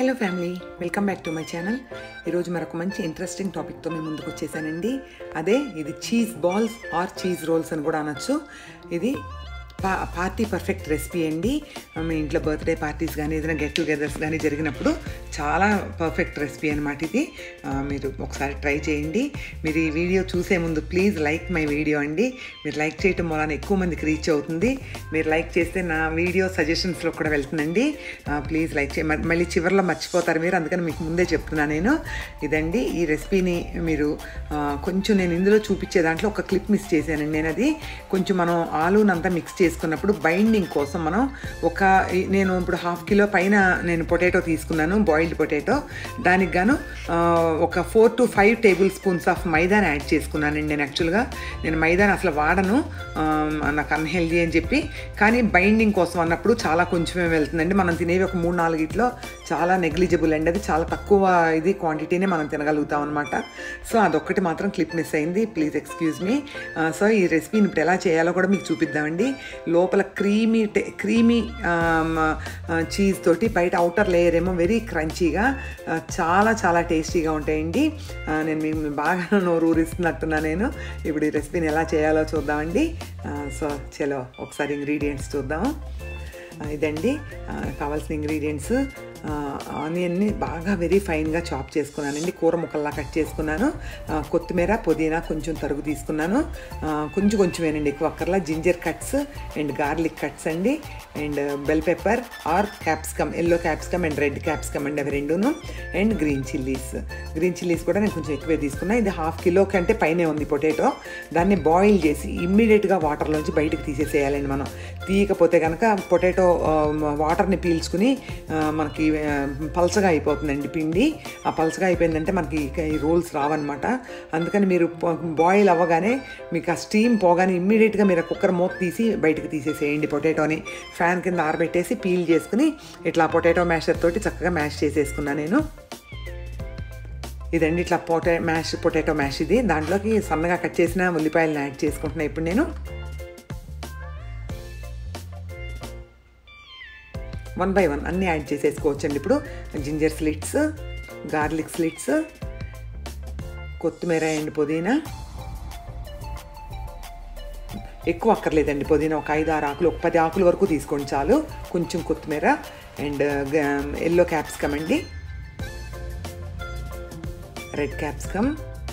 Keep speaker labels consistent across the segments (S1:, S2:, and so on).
S1: hello family welcome back to my channel ఈరోజు మరొక మంచి ఇంట్రెస్టింగ్ టాపిక్తో మేము ముందుకు వచ్చేసానండి అదే ఇది cheese balls or cheese rolls అని కూడా అనొచ్చు ఇది పా పార్టీ పర్ఫెక్ట్ రెసిపీ అండి మీ ఇంట్లో బర్త్డే పార్టీస్ కానీ ఏదైనా గెట్ టుగెదర్స్ కానీ జరిగినప్పుడు చాలా పర్ఫెక్ట్ రెసిపీ అనమాట ఇది ఆ, మీరు ఒకసారి ట్రై చేయండి మీరు ఈ వీడియో చూసే ముందు ప్లీజ్ లైక్ మై వీడియో అండి మీరు లైక్ చేయటం వలన ఎక్కువ మందికి రీచ్ అవుతుంది మీరు లైక్ చేస్తే నా వీడియో సజెషన్స్లో కూడా వెళ్తుందండి ప్లీజ్ లైక్ చేయ మ- మళ్ళీ చివరిలో మర్చిపోతారు మీరు అందుకని మీకు ముందే చెప్తున్నా నేను ఇదండి ఈ రెసిపీని మీరు ఆ, కొంచెం నేను ఇందులో చూపించే దాంట్లో ఒక క్లిప్ మిస్ చేశానండి నేను అది కొంచెం మనం ఆలూనంతా మిక్స్ చేసుకున్నప్పుడు బైండింగ్ కోసం మనం ఒక ఈ- నేను ఇప్పుడు హాఫ్ కిలో పైన నేను పొటాటో తీసుకున్నాను బాయిల్డ్ పొటాటో దానికి గాను ఆ, ఒక four to five tablespoons of మైదాని యాడ్ చేసుకున్నానండి నేను యాక్చువల్గా నేను మైదాని అసలు వాడను ఆ, నాకు అన్హెల్దీ అని చెప్పి కానీ బైండింగ్ కోసం అన్నప్పుడు చాలా కొంచెమే వెళ్తుందండి మనం తినేవి ఒక మూడు నాలుగిట్లో చాలా నెగ్లిజిబుల్ అండి అది చాలా తక్కువ ఇది క్వాంటిటీనే మనం తినగలుగుతాం అనమాట సో అదొక్కటి మాత్రం క్లిప్ మిస్ అయింది ప్లీజ్ ఎక్స్క్యూజ్ మీ సో ఈ రెసిపీని ఇప్పుడు ఎలా చేయాలో కూడా మీకు చూపిద్దామండి లోపల క్రీమీ క్రీమీ చీజ్ తోటి బయట అవుటర్ లేయర్ ఏమో వెరీ క్రంచీగా చాలా చాలా టేస్టీగా ఉంటాయండి ఆ, నేను మీకు బాగా నోరు ఊరిస్తున్నట్టున్నా నేను ఇప్పుడు ఈ రెసిపీని ఎలా చేయాలో చూద్దామండి సో చలో ఒకసారి ఇంగ్రీడియంట్స్ చూద్దాం ఆ, ఇదండి ఆ, కావాల్సిన ఇంగ్రీడియంట్స్ ఆనియన్ని బాగా వెరీ ఫైన్గా చాప్ చేసుకున్నానండి కూర ముక్కల్లా కట్ చేసుకున్నాను ఆ, కొత్తిమీర పుదీనా కొంచెం తరుగు తీసుకున్నాను ఆ, కొంచెం కొంచెమేనండి ఎక్కువ అక్కర్లా ginger cuts and garlic cuts అండి and bell pepper or capsicum yellow capsicum and red capsicum అండి అవి రెండును and green chillies green chillies కూడా నేను కొంచెం ఎక్కువే తీసుకున్నా ఇది హాఫ్ కిలో కంటే పైనే ఉంది పొటాటో దాన్ని బాయిల్ చేసి ఇమ్మీడియట్గా వాటర్లోంచి బయటకు తీసేసేయాలండి మనం తీయకపోతే కనుక పొటాటో వాటర్ని పీల్చుకుని ఆ, మనకి ఆ, పల్చగా అయిపోతుందండి పిండి ఆ పల్చగా అయిపోయిందంటే మనకి ఇక ఈ రోల్స్ రావన్నమాట అందుకని మీరు బాయిల్ అవ్వగానే మీకు ఆ స్టీమ్ పోగానే ఇమ్మీడియట్గా మీరు ఆ కుక్కర్ మూత తీసి బయటకు తీసేసేయండి పొటాటోని ఫ్యాన్ కింద ఆరబెట్టేసి పీల్ చేసుకుని ఇట్లా పొటాటో మ్యాషర్ తోటి చక్కగా మ్యాష్ చేసేసుకున్నా నేను ఇదండి ఇట్లా పొటా మ్యాష్ పొటాటో మ్యాష్ ఇది దాంట్లోకి సన్నగా కట్ చేసిన ఉల్లిపాయలను యాడ్ చేసుకుంటున్నా ఇప్పుడు నేను వన్ బై వన్ అన్నీ యాడ్ చేసేసుకోవచ్చండి ఇప్పుడు జింజర్ స్లిట్స్ గార్లిక్ స్లిట్స్ కొత్తిమీర అండ్ పుదీనా ఎక్కువ అక్కర్లేదండి పుదీనా ఒక ఐదు ఆరు ఆకులు ఒక పది ఆకుల వరకు తీసుకోండి చాలు కొంచెం కొత్తిమీర అండ్ ఎల్లో క్యాప్సికమ్ అండి రెడ్ క్యాప్సికమ్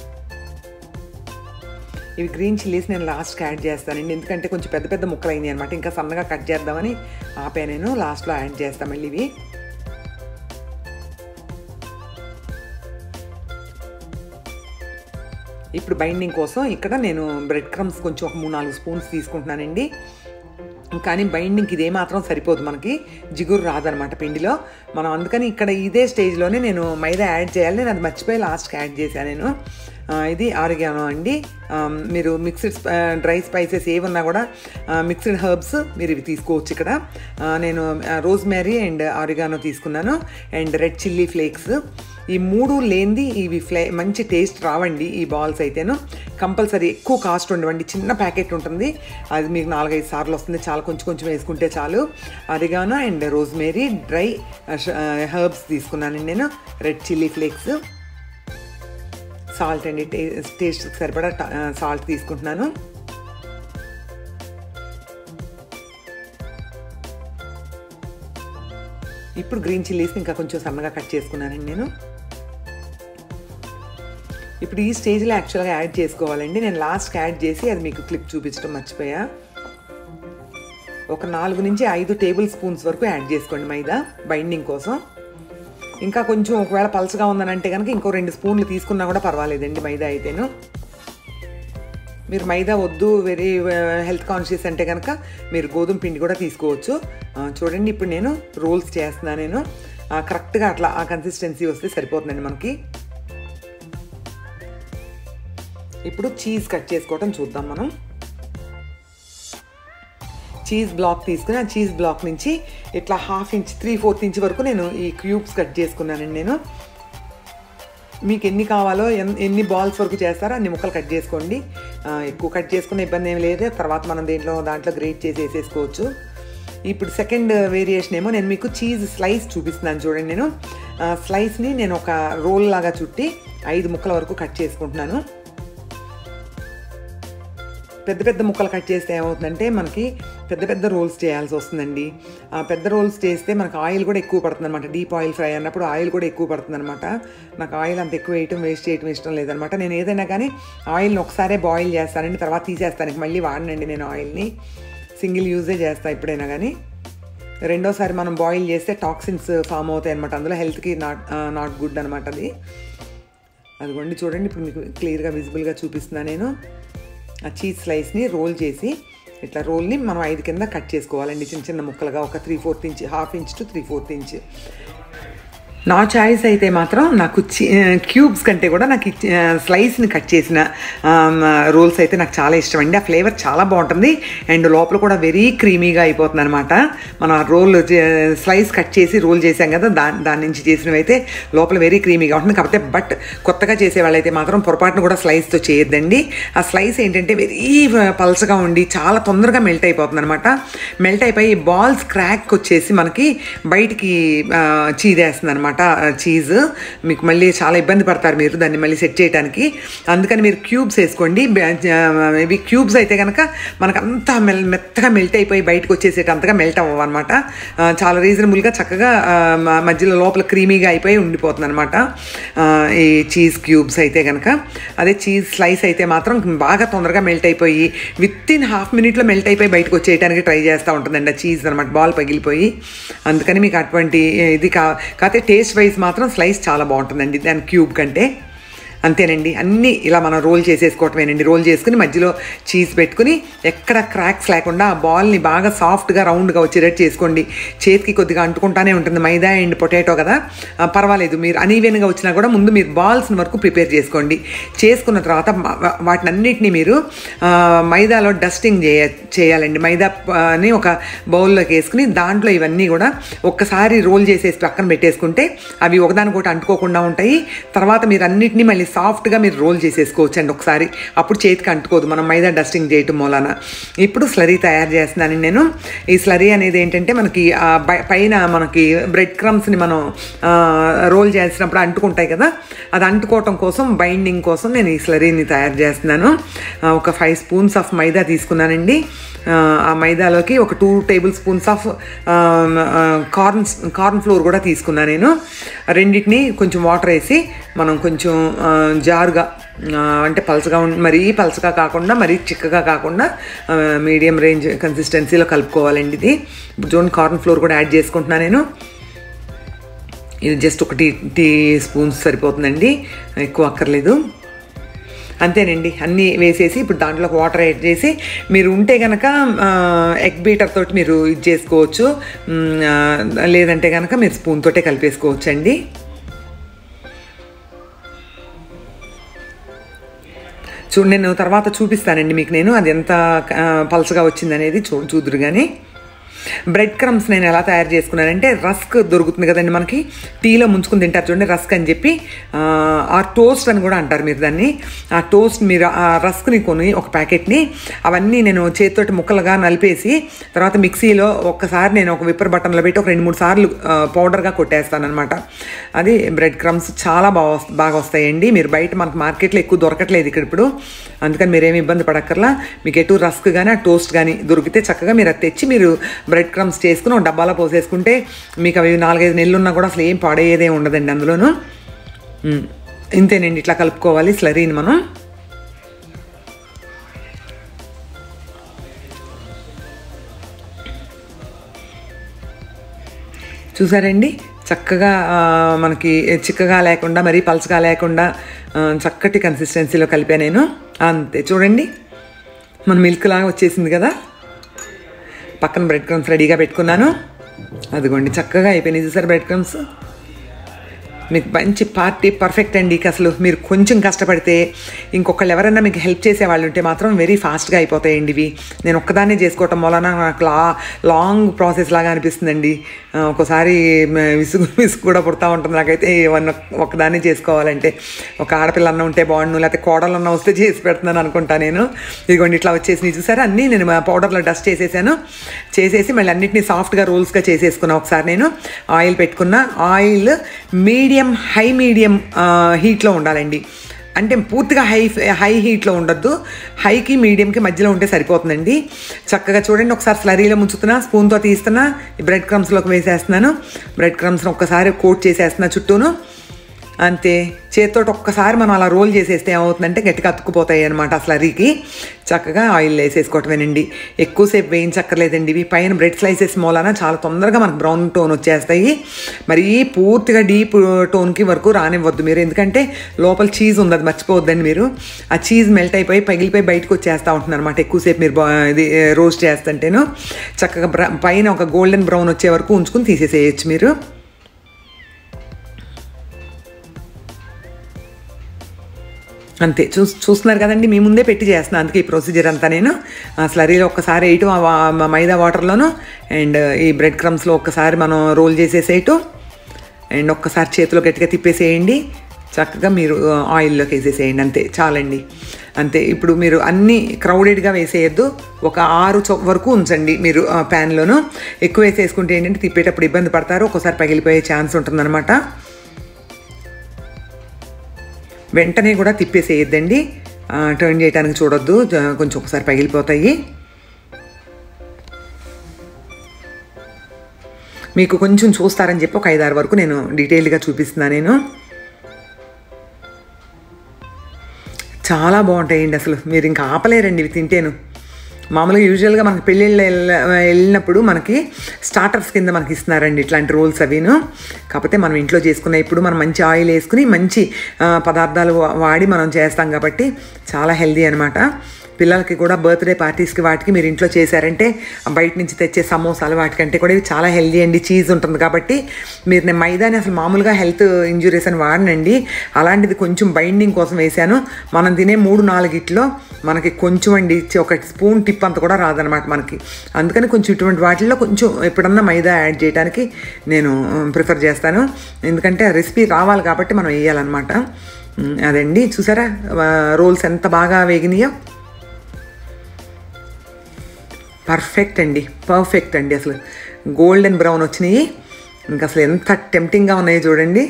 S1: ఇవి గ్రీన్ చిల్లీస్ నేను లాస్ట్కి యాడ్ చేస్తానండి ఎందుకంటే కొంచెం పెద్ద పెద్ద ముక్కలు అయినాయి అనమాట ఇంకా సన్నగా కట్ చేద్దామని ఆపే నేను లాస్ట్లో యాడ్ చేస్తాను మళ్ళీ ఇవి ఇప్పుడు బైండింగ్ కోసం ఇక్కడ నేను బ్రెడ్ క్రమ్స్ కొంచెం ఒక మూడు నాలుగు స్పూన్స్ తీసుకుంటున్నానండి కానీ బైండింగ్కి ఇదే మాత్రం సరిపోదు మనకి జిగురు రాదనమాట పిండిలో మనం అందుకని ఇక్కడ ఇదే స్టేజ్లోనే నేను మైదా యాడ్ చేయాలి నేను అది మర్చిపోయి లాస్ట్కి యాడ్ చేశాను నేను ఆ, ఇది ఆరిగానో అండి ఆ, మీరు మిక్స్డ్ డ్రై స్పైసెస్ ఏమున్నా కూడా మిక్స్డ్ హర్బ్స్ మీరు ఇవి తీసుకోవచ్చు ఇక్కడ ఆ, నేను రోజ్ మ్యారీ అండ్ ఆరిగానో తీసుకున్నాను అండ్ రెడ్ చిల్లీ ఫ్లేక్స్ ఈ మూడు లేనిది ఇవి ఫ్లే మంచి టేస్ట్ రావండి ఈ బాల్స్ అయితేను కంపల్సరీ ఎక్కువ కాస్ట్ ఉండవండి చిన్న ప్యాకెట్ ఉంటుంది అది మీకు నాలుగైదు సార్లు వస్తుంది చాలా కొంచెం కొంచెం వేసుకుంటే చాలు oregano and rosemary dry herbs తీసుకున్నానండి నేను రెడ్ చిల్లీ ఫ్లేక్స్ సాల్ట్ అండి టే టేస్ట్కి సరిపడా సాల్ట్ తీసుకుంటున్నాను ఇప్పుడు గ్రీన్ చిల్లీస్ ఇంకా కొంచెం సన్నగా కట్ చేసుకున్నానండి నేను ఇప్పుడు ఈ స్టేజ్లో యాక్చువల్గా యాడ్ చేసుకోవాలండి నేను లాస్ట్కి యాడ్ చేసి అది మీకు క్లిప్ చూపించడం మర్చిపోయా ఒక నాలుగు నుంచి ఐదు టేబుల్ స్పూన్స్ వరకు యాడ్ చేసుకోండి మైదా బైండింగ్ కోసం ఇంకా కొంచెం ఒకవేళ పలచగా ఉందనంటే కనుక ఇంకో రెండు స్పూన్లు తీసుకున్నా కూడా పర్వాలేదండి మైదా అయితేను మీరు మైదా వద్దు వెరీ హెల్త్ కాన్షియస్ అంటే కనుక మీరు గోధుమ పిండి కూడా తీసుకోవచ్చు ఆ, చూడండి ఇప్పుడు నేను రోల్స్ చేస్తున్నాను నేను ఆ, కరెక్ట్గా అట్లా ఆ కన్సిస్టెన్సీ వస్తే సరిపోతుందండి మనకి ఇప్పుడు చీజ్ కట్ చేసుకోవటం చూద్దాం మనం చీజ్ బ్లాక్ తీసుకుని ఆ చీజ్ బ్లాక్ నుంచి ఇట్లా half inch three fourth inch వరకు నేను ఈ క్యూబ్స్ కట్ చేసుకున్నానండి నేను మీకు ఎన్ని కావాలో ఎన్- ఎన్ని బాల్స్ వరకు చేస్తారో అన్ని ముక్కలు కట్ చేసుకోండి ఆ, ఎక్కువ కట్ చేసుకునే ఇబ్బంది ఏమి లేదు తర్వాత మనం దేంట్లో దాంట్లో గ్రేట్ చేసి వేసేసుకోవచ్చు ఇప్పుడు సెకండ్ వేరియేషన్ ఏమో నేను మీకు చీజ్ స్లైస్ చూపిస్తున్నాను చూడండి నేను ఆ, స్లైస్ని నేను ఒక రోల్ లాగా చుట్టి ఐదు ముక్కల వరకు కట్ చేసుకుంటున్నాను పెద్ద పెద్ద ముక్కలు కట్ చేస్తే ఏమవుతుందంటే మనకి పెద్ద పెద్ద రోల్స్ చేయాల్సి వస్తుందండి ఆ పెద్ద రోల్స్ చేస్తే మనకు ఆయిల్ కూడా ఎక్కువ పడుతుంది అనమాట డీప్ ఆయిల్ ఫ్రై అన్నప్పుడు ఆయిల్ కూడా ఎక్కువ పడుతుంది అనమాట నాకు ఆయిల్ అంత ఎక్కువ వేయటం వేస్ట్ చేయటం ఇష్టం లేదనమాట నేను ఏదైనా కానీ ఆయిల్ని ఒకసారే బాయిల్ చేస్తానండి తర్వాత తీసేస్తాను ఇక మళ్ళీ వాడనండి నేను ఆయిల్ని సింగిల్ యూజే చేస్తాను ఎప్పుడైనా కానీ రెండోసారి మనం బాయిల్ చేస్తే టాక్సిన్స్ ఫామ్ అవుతాయి అనమాట అందులో హెల్త్కి నాట్ నాట్ గుడ్ అనమాట అది అదిగోండి చూడండి ఇప్పుడు మీకు క్లియర్గా విజిబుల్గా చూపిస్తున్నా నేను ఆ చీజ్ స్లైస్ని రోల్ చేసి ఇట్లా రోల్ని మనం ఐదు కింద కట్ చేసుకోవాలండి చిన్న చిన్న ముక్కలుగా ఒక three fourth inch half inch to three fourth inch నా చాయిస్ అయితే మాత్రం నాకు క్యూబ్స్ కంటే కూడా నాకు ఈ, ఆ, స్లైస్ని కట్ చేసిన రోల్స్ అయితే నాకు చాలా ఇష్టం అండి ఆ ఫ్లేవర్ చాలా బాగుంటుంది అండ్ లోపల కూడా వెరీ క్రీమీగా అయిపోతుంది అనమాట మనం ఆ రోల్ స్లైస్ కట్ చేసి రోల్ చేసాం కదా దాని దాని నుంచి చేసినవి అయితే లోపల వెరీ క్రీమీగా ఉంటుంది కాకపోతే బట్ కొత్తగా చేసే వాళ్ళైతే మాత్రం పొరపాటును కూడా స్లైస్తో చేయొద్దండి ఆ స్లైస్ ఏంటంటే వెరీ పల్చగా ఉండి చాలా తొందరగా మెల్ట్ అయిపోతుంది అనమాట మెల్ట్ అయిపోయి బాల్స్ క్రాక్ వచ్చేసి మనకి బయటికి ఆ, చీదేస్తుంది అనమాట చీజ్ మీకు మళ్ళీ చాలా ఇబ్బంది పడతారు మీరు దాన్ని మళ్ళీ సెట్ చేయడానికి అందుకని మీరు క్యూబ్స్ వేసుకోండి బ- జ- ఇవి క్యూబ్స్ అయితే కనుక మనకు అంతా మెల్ మెత్తగా మెల్ట్ అయిపోయి బయటకు వచ్చేసేటంతగా మెల్ట్ అవ్వవు అనమాట చాలా రీజనబుల్గా చక్కగా ఆ, మ- మధ్యలో లోపల క్రీమీగా అయిపోయి ఉండిపోతుంది అనమాట ఈ చీజ్ క్యూబ్స్ అయితే కనుక అదే చీజ్ స్లైస్ అయితే మాత్రం బాగా తొందరగా మెల్ట్ అయిపోయి విత్ ఇన్ హాఫ్ మినిట్లో మెల్ట్ అయిపోయి బయటకు వచ్చేయడానికి ట్రై చేస్తూ ఉంటుందండి ఆ చీజ్ అనమాట బాల్ పగిలిపోయి అందుకని మీకు అటువంటి ఇది కా కాకపోతే టేస్ట్ వైజ్ మాత్రం స్లైస్ చాలా బాగుంటుందండి దాని క్యూబ్ కంటే అంతేనండి అన్నీ ఇలా మనం రోల్ చేసేసుకోవటమేనండి రోల్ చేసుకుని మధ్యలో చీజ్ పెట్టుకుని ఎక్కడ క్రాక్స్ లేకుండా ఆ బాల్ని బాగా సాఫ్ట్గా రౌండ్గా వచ్చేటట్టు చేసుకోండి చేతికి కొద్దిగా అంటుకుంటానే ఉంటుంది మైదా అండ్ పొటాటో కదా ఆ, పర్వాలేదు మీరు అనీవెన్గా వచ్చినా కూడా ముందు మీరు బాల్స్ వరకు ప్రిపేర్ చేసుకోండి చేసుకున్న తర్వాత వా- వాటిని అన్నిటినీ మీరు ఆ, మైదాలో డస్టింగ్ చేయ చేయాలండి మైదా ఆ, ని ఒక బౌల్లోకి వేసుకుని దాంట్లో ఇవన్నీ కూడా ఒక్కసారి రోల్ చేసేసి పక్కన పెట్టేసుకుంటే అవి ఒకదానికొకటి అంటుకోకుండా ఉంటాయి తర్వాత మీరు అన్నిటినీ మళ్ళీ సాఫ్ట్గా మీరు రోల్ చేసేసుకోవచ్చు అండి ఒకసారి అప్పుడు చేతికి అంటుకోదు మనం మైదా డస్టింగ్ చేయటం మూలాన ఇప్పుడు స్లరీ తయారు చేస్తున్నానండి నేను ఈ స్లరీ అనేది ఏంటంటే మనకి ఆ బై- పైన మనకి బ్రెడ్ క్రమ్స్ని మనం ఆ, రోల్ చేసినప్పుడు అంటుకుంటాయి కదా అది అంటుకోవటం కోసం బైండింగ్ కోసం నేను ఈ స్లరీని తయారు చేస్తున్నాను ఆ, ఒక ఫైవ్ స్పూన్స్ ఆఫ్ మైదా తీసుకున్నానండి ఆ, ఆ మైదాలోకి ఒక two tablespoons of corn corn flour కూడా తీసుకున్నాను నేను రెండింటిని కొంచెం వాటర్ వేసి మనం కొంచెం ఆ, జారుగా ఆ, అంటే పలచగా ఉం మరీ పలచగా కాకుండా మరీ చిక్కగా కాకుండా మీడియం రేంజ్ కన్సిస్టెన్సీలో కలుపుకోవాలండి ఇది ఇప్పుడు చూడండి కార్న్ ఫ్లోర్ కూడా యాడ్ చేసుకుంటున్నాను నేను ఇది జస్ట్ ఒక టీ టీ స్పూన్స్ సరిపోతుందండి ఎక్కువ అక్కర్లేదు అంతేనండి అన్నీ వేసేసి ఇప్పుడు దాంట్లోకి వాటర్ యాడ్ చేసి మీరు ఉంటే కనుక ఎగ్ బీటర్ తోటి మీరు ఇది చేసుకోవచ్చు మ్, ఆ, లేదంటే కనుక మీరు స్పూన్ తోటే కలిపేసుకోవచ్చు అండి చూడు నేను తర్వాత చూపిస్తానండి మీకు నేను అది ఎంత ఆ, పలచగా వచ్చిందనేది చూ చూదురు కానీ బ్రెడ్ క్రమ్స్ నేను ఎలా తయారు చేసుకున్నానంటే రస్క్ దొరుకుతుంది కదండి మనకి టీలో ముంచుకుని తింటారు చూడండి రస్క్ అని చెప్పి ఆ, ఆ టోస్ట్ అని కూడా అంటారు మీరు దాన్ని ఆ టోస్ట్ మీరు ఆ రస్క్ని కొని ఒక ప్యాకెట్ని అవన్నీ నేను చేతితోటి ముక్కలుగా నలిపేసి తర్వాత మిక్సీలో ఒక్కసారి నేను ఒక విప్పర్ బటన్లో పెట్టి ఒక రెండు మూడు సార్లు ఆ, పౌడర్గా కొట్టేస్తాను అనమాట అది బ్రెడ్ క్రమ్స్ చాలా బాగా వస్త- బాగా వస్తాయండి మీరు బయట మనకు మార్కెట్లో ఎక్కువ దొరకట్లేదు ఇక్కడ ఇప్పుడు అందుకని మీరేమి ఇబ్బంది పడక్కర్లా మీకు ఎటు రస్క్ కానీ ఆ టోస్ట్ కానీ దొరికితే చక్కగా మీరు అది తెచ్చి మీరు బ్రెడ్ క్రమ్స్ చేసుకుని ఒక డబ్బాలో పోసేసుకుంటే మీకు అవి నాలుగైదు నెలలు ఉన్నా కూడా అసలు ఏం పాడేదే ఉండదండి అందులోను ఉమ్, ఇంతేనండి ఇట్లా కలుపుకోవాలి స్లరీని మనం చూసారండి చక్కగా ఆ, మనకి చిక్కగా లేకుండా మరీ పలచగా లేకుండా ఆ, చక్కటి కన్సిస్టెన్సీలో కలిపా నేను అంతే చూడండి మన మిల్క్ లాగా వచ్చేసింది కదా పక్కన బ్రెడ్ క్రమ్స్ రెడీగా పెట్టుకున్నాను అదిగోండి చక్కగా అయిపోయినాయి చూసారు బ్రెడ్ క్రమ్స్ మీకు మంచి పార్టీ పర్ఫెక్ట్ అండి ఇక అసలు మీరు కొంచెం కష్టపడితే ఇంకొకళ్ళు ఎవరైనా మీకు హెల్ప్ చేసే వాళ్ళు ఉంటే మాత్రం వెరీ ఫాస్ట్గా అయిపోతాయండి ఇవి నేను ఒక్కదాన్నే చేసుకోవటం వలన నాకు లా లాంగ్ ప్రాసెస్ లాగా అనిపిస్తుందండి ఆ, ఒక్కోసారి మ- విసుగు విసుగు కూడా పుడతా ఉంటుంది నాకైతే ఇవన్నీ ఒక్కదాన్నే చేసుకోవాలంటే ఒక ఆడపిల్ల అన్న ఉంటే బాగుండు లేకపోతే కోడలన్న వస్తే చేసి పెడుతున్నాను అనుకుంటా నేను ఇదిగోండి ఇట్లా వచ్చేసి చూసారా అన్నీ నేను పౌడర్లో డస్ట్ చేసేసాను చేసేసి మళ్ళీ అన్నిటిని సాఫ్ట్గా రోల్స్గా చేసేసుకున్నా ఒకసారి నేను ఆయిల్ పెట్టుకున్న ఆయిల్ మీడియం హై మీడియం హీట్లో ఉండాలండి అంటే పూర్తిగా హై హై హీట్లో ఉండొద్దు హైకి మీడియంకి మధ్యలో ఉంటే సరిపోతుందండి చక్కగా చూడండి ఒకసారి స్లరీలో ముంచుతున్నా స్పూన్తో తీస్తున్నా ఈ బ్రెడ్ క్రమ్స్లోకి వేసేస్తున్నాను బ్రెడ్ క్రమ్స్ని ఒక్కసారి కోట్ చేసేస్తున్నా చుట్టూను అంతే చేతితో ఒక్కసారి మనం అలా రోల్ చేసేస్తే ఏమవుతుందంటే గట్టిగా అతుక్కుపోతాయి అనమాట ఆ స్లరీకి చక్కగా ఆయిల్ వేసేసుకోవటమేనండి ఎక్కువసేపు వేయించక్కర్లేదండి ఇవి పైన బ్రెడ్ స్లైసెస్ మూలాన చాలా తొందరగా మనకు బ్రౌన్ టోన్ వచ్చేస్తాయి మరీ పూర్తిగా డీప్ టోన్కి వరకు రానివ్వద్దు మీరు ఎందుకంటే లోపల చీజ్ ఉంది అది మర్చిపోవద్దండి మీరు ఆ చీజ్ మెల్ట్ అయిపోయి పగిలిపోయి బయటకు వచ్చేస్తూ ఉంటుంది అనమాట ఎక్కువసేపు మీరు బా- ఇది రోస్ట్ చేస్తుంటేను చక్కగా బ్ర పైన ఒక గోల్డెన్ బ్రౌన్ వచ్చే వరకు ఉంచుకుని తీసేసేయచ్చు మీరు అంతే చూ చూస్తున్నారు కదండి మీ ముందే పెట్టి చేస్తున్నాను అందుకే ఈ ప్రొసీజర్ అంతా నేను ఆ స్లరీలో ఒక్కసారి వేయటం ఆ వా- మ- మైదా వాటర్లోను అండ్ ఈ బ్రెడ్ క్రమ్స్లో ఒక్కసారి మనం రోల్ చేసేసేయటం అండ్ ఒక్కసారి చేతిలో గట్టిగా తిప్పేసేయండి చక్కగా మీరు ఆ, ఆయిల్లోకి వేసేసేయండి అంతే చాలండి అంతే ఇప్పుడు మీరు అన్నీ క్రౌడెడ్గా వేసేయద్దు ఒక ఆరు చొ వరకు ఉంచండి మీరు ఆ, ప్యాన్లోను ఎక్కువ వేసేసుకుంటే ఏంటంటే తిప్పేటప్పుడు ఇబ్బంది పడతారు ఒక్కోసారి పగిలిపోయే ఛాన్స్ ఉంటుందన్నమాట వెంటనే కూడా తిప్పేసేయద్దండి ఆ, టర్న్ చేయడానికి చూడొద్దు జ- కొంచెం ఒకసారి పగిలిపోతాయి మీకు కొంచెం చూస్తారని చెప్పి ఒక ఐదారు వరకు నేను డీటెయిల్గా చూపిస్తున్నాను నేను చాలా బాగుంటాయండి అసలు మీరు ఇంకా ఆపలేరండి ఇవి తింటేను మామూలుగా యూజువల్గా మనకి పెళ్ళిళ్ళు వెళ్ళ- వెళ్ళినప్పుడు మనకి స్టార్టర్స్ కింద మనకి ఇస్తున్నారండి ఇట్లాంటి రోల్స్ అవిను కాకపోతే మనం ఇంట్లో చేసుకున్న ఇప్పుడు మనం మంచి ఆయిల్ వేసుకుని మంచి ఆ, పదార్థాలు వా- వాడి మనం చేస్తాం కాబట్టి చాలా హెల్దీ అనమాట పిల్లలకి కూడా బర్త్డే పార్టీస్కి వాటికి మీరు ఇంట్లో చేశారంటే ఆ బయట నుంచి తెచ్చే సమోసాలు వాటికంటే కూడా ఇవి చాలా హెల్దీ అండి చీజ్ ఉంటుంది కాబట్టి మీరు నేను మైదాని అసలు మామూలుగా హెల్త్ ఇంజురీస్ అని వాడనండి అలాంటిది కొంచెం బైండింగ్ కోసం వేశాను మనం తినే మూడు నాలుగిట్లో మనకి కొంచెం అండి ఇచ్చి ఒక స్పూన్ టిప్ అంత కూడా రాదనమాట మనకి అందుకని కొంచెం ఇటువంటి వాటిల్లో కొంచెం ఎప్పుడన్నా మైదా యాడ్ చేయడానికి నేను ప్రిఫర్ చేస్తాను ఎందుకంటే ఆ రెసిపీ రావాలి కాబట్టి మనం వేయాలన్నమాట ఉమ్, అదండి చూసారా రోల్స్ ఎంత బాగా వేగినాయో పర్ఫెక్ట్ అండి పర్ఫెక్ట్ అండి అసలు గోల్డెన్ బ్రౌన్ వచ్చినాయి ఇంకా అసలు ఎంత టెంప్టింగ్గా ఉన్నాయో చూడండి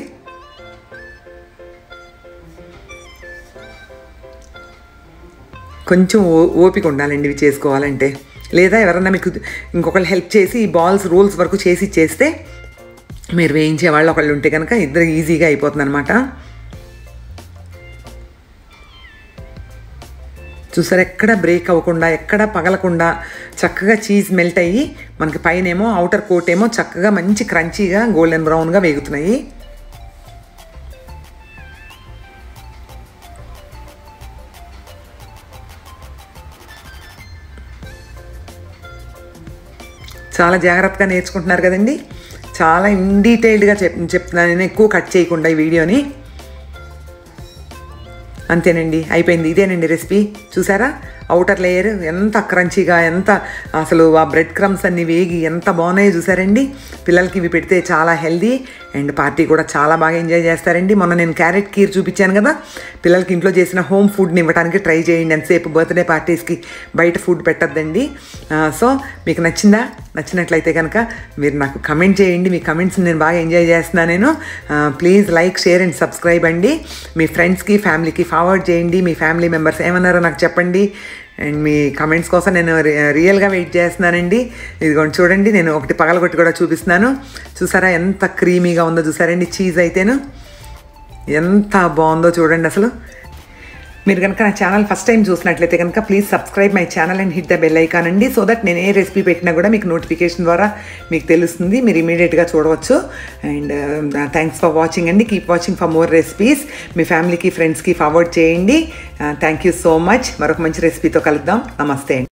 S1: కొంచెం ఓ ఓపిక ఉండాలండి ఇవి చేసుకోవాలంటే లేదా ఎవరన్నా మీకు ఇంకొకళ్ళు హెల్ప్ చేసి ఈ బాల్స్ రోల్స్ వరకు చేసి ఇచ్చేస్తే మీరు వేయించే వాళ్ళు ఒకళ్ళు ఉంటే కనుక ఇద్దరు ఈజీగా అయిపోతుంది అనమాట చూసారు ఎక్కడ బ్రేక్ అవ్వకుండా ఎక్కడ పగలకుండా చక్కగా చీజ్ మెల్ట్ అయ్యి మనకి పైన ఏమో అవుటర్ కోట్ ఏమో చక్కగా మంచి క్రంచీగా గోల్డెన్ బ్రౌన్గా వేగుతున్నాయి చాలా జాగ్రత్తగా నేర్చుకుంటున్నారు కదండి చాలా ఇన్ డీటెయిల్డ్గా చెప్ చెప్తున్నాను నేను ఎక్కువ కట్ చేయకుండా ఈ వీడియోని అంతేనండి అయిపోయింది ఇదేనండి రెసిపీ చూసారా అవుటర్ లేయర్ ఎంత క్రంచీగా ఎంత అసలు ఆ బ్రెడ్ క్రమ్స్ అన్ని వేగి ఎంత బాగున్నాయో చూసారండి పిల్లలకి ఇవి పెడితే చాలా హెల్దీ అండ్ పార్టీ కూడా చాలా బాగా ఎంజాయ్ చేస్తారండి మొన్న నేను క్యారెట్ కీర్ చూపించాను కదా పిల్లలకి ఇంట్లో చేసిన హోమ్ ఫుడ్ని ఇవ్వడానికి ట్రై చేయండి ఎంతసేపు బర్త్డే పార్టీస్కి బయట ఫుడ్ పెట్టద్దండి సో మీకు నచ్చిందా నచ్చినట్లయితే కనుక మీరు నాకు కమెంట్ చేయండి మీ కమెంట్స్ నేను బాగా ఎంజాయ్ చేస్తున్నాను నేను please like share and subscribe అండి మీ ఫ్రెండ్స్కి ఫ్యామిలీకి ఫార్వర్డ్ చేయండి మీ ఫ్యామిలీ మెంబర్స్ ఏమన్నారో నాకు చెప్పండి అండ్ మీ కమెంట్స్ కోసం నేను రి- రియల్గా వెయిట్ చేస్తున్నానండి ఇదిగోండి చూడండి నేను ఒకటి పగలగొట్టి కూడా చూపిస్తున్నాను చూసారా ఎంత క్రీమీగా ఉందో చూసారండి చీజ్ అయితేను ఎంత బాగుందో చూడండి అసలు మీరు కనుక నా ఛానల్ ఫస్ట్ టైం చూసినట్లయితే కనుక please subscribe my channel and hit the bell icon అండి సో దట్ నేను ఏ రెసిపీ పెట్టినా కూడా మీకు నోటిఫికేషన్ ద్వారా మీకు తెలుస్తుంది మీరు ఇమీడియట్గా చూడవచ్చు అండ్ థ్యాంక్స్ ఫర్ వాచింగ్ అండి keep watching for more recipes మీ ఫ్యామిలీకి ఫ్రెండ్స్కి ఫార్వర్డ్ చేయండి థ్యాంక్ యూ సో మచ్ మరొక మంచి రెసిపీతో కలుద్దాం నమస్తే అండి